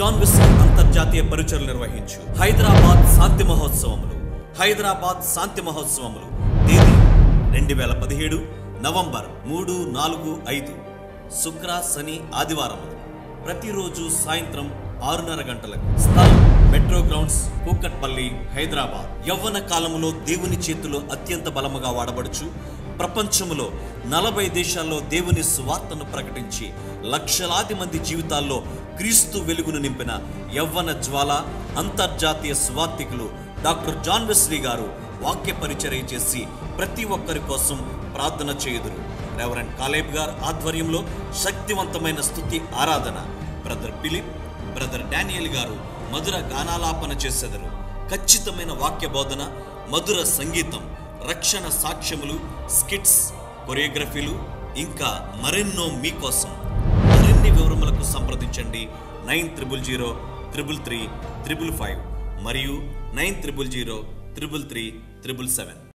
John whisky అంతర్జాతీయ పరుచలు నిర్వహించు హైదరాబాద్ శాంతి మహోత్సవములు హైదరాబాద్ శాంతి మహోత్సవములు తేదీ రెండు వేల పదిహేడు నవంబర్ మూడు నాలుగు ఐదు శుక్ర శని ఆదివారములు ప్రతిరోజు సాయంత్రం ఆరున్నర గంటలకు స్థలం మెట్రో గ్రౌండ్స్ కూకట్పల్లి హైదరాబాద్ యవ్వన కాలంలో దేవుని చేతిలో అత్యంత బలముగా వాడబడుచు ప్రపంచములో నలభై దేశాల్లో దేవుని సువార్తను ప్రకటించి లక్షలాది మంది జీవితాల్లో క్రీస్తు వెలుగును నింపిన యవ్వన జ్వాల అంతర్జాతీయ సువార్థికులు డాక్టర్ జాన్ వెస్లీ గారు వాక్య పరిచర్య చేసి ప్రతి ఒక్కరి కోసం ప్రార్థన చేయుదురు రెవరెండ్ కాలేబ్ గారు ఆధ్వర్యంలో శక్తివంతమైన స్థుతి ఆరాధన బ్రదర్ ఫిలిప్ బ్రదర్ డానియల్ గారు మధుర గానాలాపన చేసెదరు ఖచ్చితమైన వాక్య బోధన మధుర సంగీతం రక్షణ సాక్ష్యములు స్కిట్స్ కొరియోగ్రఫీలు ఇంకా మరెన్నో మీకోసం మరిన్ని వివరములకు సంప్రదించండి nine triple zero triple three triple five మరియు nine triple zero triple three triple seven